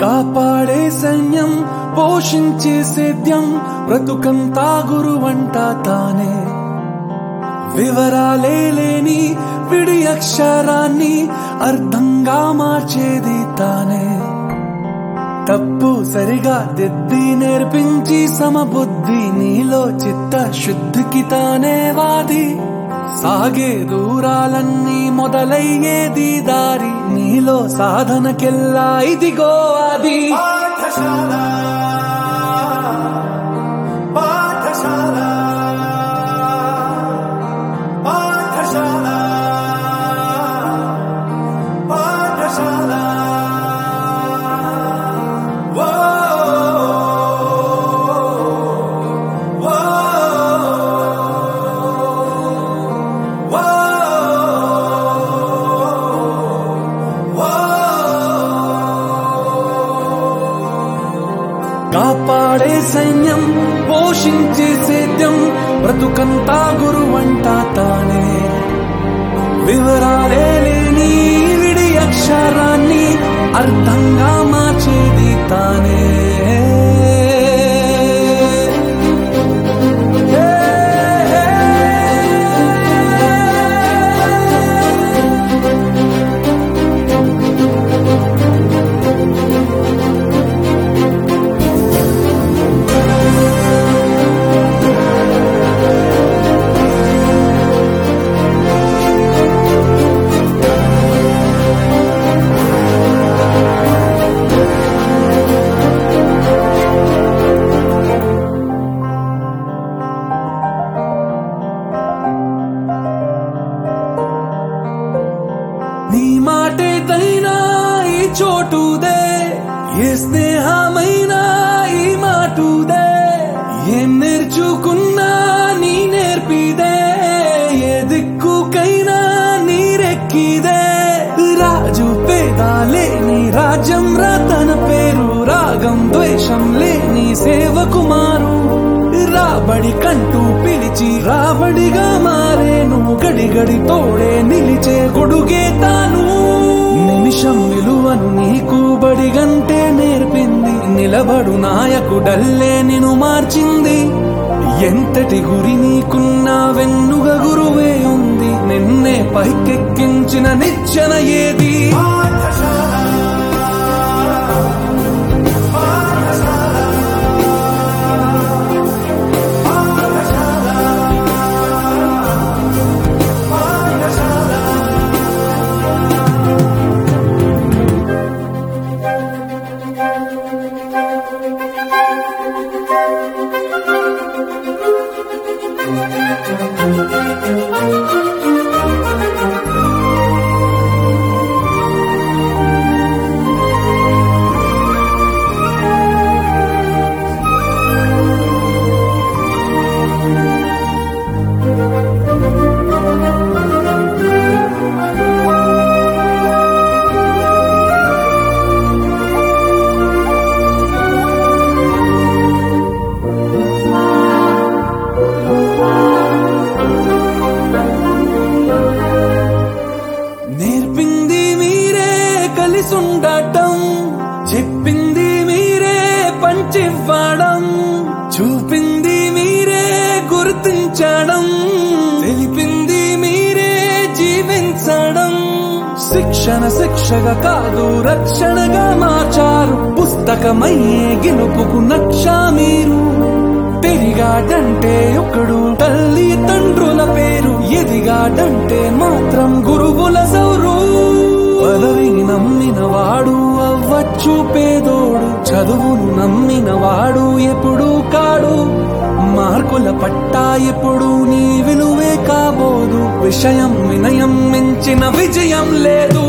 కాపాడే సైన్యం పోషించే సేద్యం బ్రతుకంతా గురువంట తానే వివరాలే లేని విడి అక్షరాన్ని అర్థంగా మార్చేది తానే తప్పు సరిగా దిద్ది నేర్పించి సమబుద్ధి నీలో చిత్త శుద్ధికి తానే వాది సాగే దూరాలన్నీ మొదలయ్యేది దారి నీలో సాధనకెల్లా ఇదిగో అది పాఠశాల పాఠశాల పాఠశాల పాఠశాల ఓ ఓ కాపాడే సైన్యం పోషించే సేద్యం బ్రతుకంతా గురువంట తానే వివరాలే లేని విడి అక్షరాన్ని అర్థంగా మార్చేది తానే నీ మాటేదైనా ఈ చోటుదే ఏ స్నేహమైనా ఈ మాటుదే ఏం నేర్చుకున్నా నీ నేర్పిదే ఏ దిక్కుకైనా నీరెక్కిదే రాజు పేదాలే నీ రాజ్యం రతన పేరు రాగం ద్వేషం లేని సేవకుమారు రాబడి కంటూ పిలిచి రాబడిగా మారేను గడి గడి తోడే నిలిచే గొడుగే తాను నిమిషం విలువను నీకు బడిగంటే నేర్పింది నిలబడు నాయకుడల్లే నిన్ను మార్చింది ఎంతటి గురి నీకున్నా వెన్నుగ గురువే ఉంది నిన్నే పైకెక్కించిన నిచ్చెన ఏది నేర్పింది మీరే కలిసుండటం చెప్పింది మీరే పంచివ్వడం చూపింది మీరే గుర్తించడం తెలిపింది మీరే జీవించడం శిక్షణ శిక్షగా కాదు రక్షణగా మార్చారు పుస్తకమయ్యే గెలుపుకు నక్ష మీరు పెరిగాడంటే ఒకడు తల్లి తండ్రుల పేరు ఎదిగాడంటే మాత్రం గురువుల సౌరు పదవిని నమ్మిన వాడు అవ్వచ్చు పేదోడు చదువును నమ్మిన వాడు ఎప్పుడు కాడు మార్కుల పట్టా ఎప్పుడు నీ విలువే కాబోదు విషయం వినయం మించిన విజయం లేదు